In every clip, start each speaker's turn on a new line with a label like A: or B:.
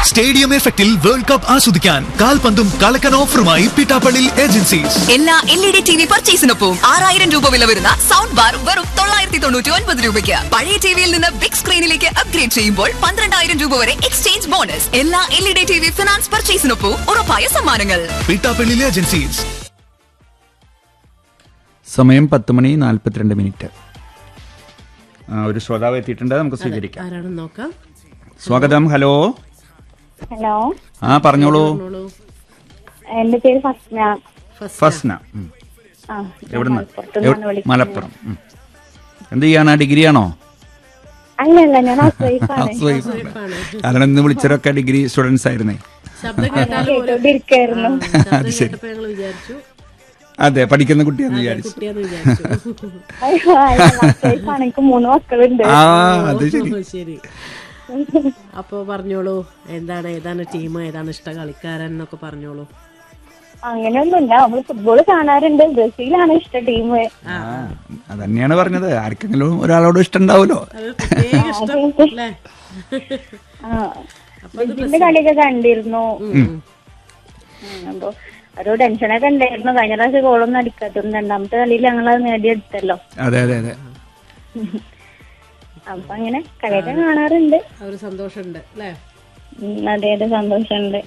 A: Stadium എഫക്റ്റിൽ world cup ആസ്വദിക്കാൻ കാൽപന്തും കളക്കൻ ഓഫറുമായി പിട്ടാപ്പള്ളി ഏജൻസീസ്
B: എല്ലാ L E D T V പർച്ചേസിനൊപ്പം ആറായിരം രൂപ വില വരുന്ന സൗണ്ട് ബാർ വെറും തൊള്ളായിരത്തി തൊണ്ണൂറ്റി ഒൻപത് രൂപയ്ക്ക് പഴയ ടിവിയിൽ നിന്ന് ബിഗ് സ്ക്രീനിലേക്ക് അപ്ഗ്രേഡ് ചെയ്യുമ്പോൾ പന്ത്രണ്ടായിരം രൂപ വരെ എക്സ്ചേഞ്ച് ബോണസ് എല്ലാ L E D T V finance പർച്ചേസിനൊപ്പം ഉറപ്പായ സമ്മാനങ്ങൾ
A: പിട്ടാപ്പള്ളി ഏജൻസീസ്
C: സമയം പത്ത് മണി നാൽപ്പത്തിരണ്ട് മിനിറ്റ് ആ, ഒരു ശ്രോതാവ് എത്തിയിട്ടുണ്ട് നമുക്ക് സ്വീകരിക്കാം
D: ആരാണെന്ന് നോക്കാം
C: സ്വാഗതം ഹലോ
E: ഹലോ
C: ആ പറഞ്ഞോളൂ
D: പറഞ്ഞോളൂ
E: എന്റെ പേര് ഫസ്ന
C: ഫസ്ന ഉം.
E: ആ
C: എവിടുന്ന്
E: മലപ്പുറത്തുനിന്നാണ്
C: എവ്-
E: വിളിക്കുന്നത്.
C: മലപ്പുറം ഉം. എന്ത് ചെയ്യാനാ ഡിഗ്രി ആണോ
E: അല്ലല്ല ഞാൻ ഹൗസ് വൈഫാണ്
C: ഹൗസ് വൈഫ് കാരണം ഇന്ന് വിളിച്ചവരൊക്കെ ഡിഗ്രി സ്റ്റുഡൻസ് ആയിരുന്നേ
D: ശബ്ദം കേട്ടാലും പോലെ
E: കേട്ടോണ്ടിരിക്കായിരുന്നു
D: ശബ്ദം കേട്ടപ്പോ ഞങ്ങൾ വിചാരിച്ചു
C: അതെ പഠിക്കുന്ന കുട്ടിയാന്ന് വിചാരിച്ചു
D: കുട്ടിയാന്ന് വിചാരിച്ചു
E: ഹൗസ് വൈഫാണ് എനിക്ക് മൂന്ന് മക്കളുണ്ട്
C: ആ അത് ശരി
D: ഓ, ശരി അപ്പൊ പറഞ്ഞോളൂ എന്താണ് ഏതാണ് ടീം ഏതാണ് ഇഷ്ട കളിക്കാരൻ എന്നൊക്കെ പറഞ്ഞോളൂ
E: അങ്ങനെയൊന്നുമില്ല നമ്മള് ഫുട്ബോൾ കാണാറുണ്ട് ബ്രസീലാണ് ഇഷ്ട ടീം
C: ആ അത് തന്നെയാണ് പറഞ്ഞത് ആർക്കെങ്കിലും ഒരാളോട് ഇഷ്ടമുണ്ടാവുമല്ലോ
D: അത് പ്രത്യേക ഇഷ്ടം അല്ലേ
E: ബ്രസീലിന്റെ കളിയൊക്കെ കണ്ടിരുന്നു ഉം, അപ്പൊ ഒരു ടെൻഷനൊക്കെ ഉണ്ടായിരുന്നു കഴിഞ്ഞ പ്രാവശ്യം ഗോളൊന്നും അടിക്കാത്തത് രണ്ടാമത്തെ കളിയിൽ ഞങ്ങളത് നേടിയെടുത്തല്ലോ
C: അതെ അതെ അതെ
E: അപ്പൊ അങ്ങനെ കളിയൊക്കെ കാണാറുണ്ട്
D: ആ ഒരു സന്തോഷമുണ്ട് അല്ലേ
E: ഉം, അതെ അതെ സന്തോഷമുണ്ട്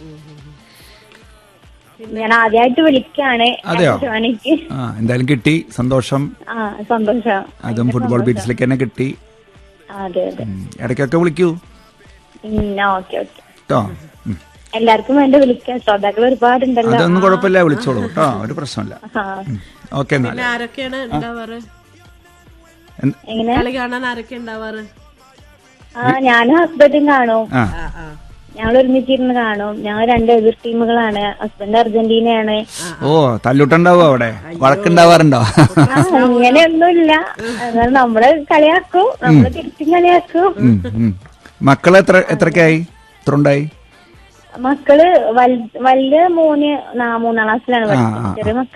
E: ഞാൻ ആദ്യമായിട്ട് വിളിക്കാണ്
C: അതെയോ?
E: എനിക്ക്
C: ആ എന്തായാലും കിട്ടി സന്തോഷം
E: ആ സന്തോഷം
C: അതും ഫുട്ബോൾ ബീച്ചിലേക്ക് തന്നെ കിട്ടി
E: അതെ അതെ
C: ഉം. ഇടയ്ക്കൊക്കെ വിളിക്കൂ
E: ഓക്കെ ഓക്കെ
C: കേട്ടോ ഉം.
E: എല്ലാവർക്കും വേണ്ടി വിളിക്കാം ശ്രോതാക്കൾ ഒരുപാടുണ്ടല്ലോ
C: അതൊന്നും കുഴപ്പമില്ല വിളിച്ചോളൂ കേട്ടോ ഒരു പ്രശ്നമില്ല
E: ആ
C: ഓക്കെ എന്നാൽ
D: പിന്നെ ആരൊക്കെയാണ് ഉണ്ടാവാറ്
C: എന്ത്-
E: എങ്ങനെ
D: കളി കാണാൻ ആരൊക്കെ ഉണ്ടാവാറ്
E: ആ ഞാനും ഹസ്ബൻഡും കാണും
C: ആ
D: ആ ആ
E: ഞങ്ങൾ ഒരുമിച്ചിരുന്ന് കാണും ഞങ്ങൾ രണ്ട് എതിർ ടീമുകളാണ് ഹസ്ബൻഡ് അർജന്റീനയാണ്
C: ഓ തല്ലുട്ടുണ്ടാവോ അവിടെ വഴക്കുണ്ടാവാറുണ്ടോ
E: ആ, അങ്ങനെയൊന്നുമില്ല എന്നാൽ നമ്മള് കളിയാക്കും നമ്മള് തിരിച്ചും കളിയാക്കും
C: ഉം, ഉം. മക്കള് എത്ര എത്രക്കായി എത്ര ഉണ്ടായി
E: മക്കള് വൽ- വലിയ മോന് നാ- മൂന്നാം ക്ലാസ്സിലാണ് പഠിക്കുന്നത്
C: ആ, ആ.
E: ചെറിയ മക്കൾ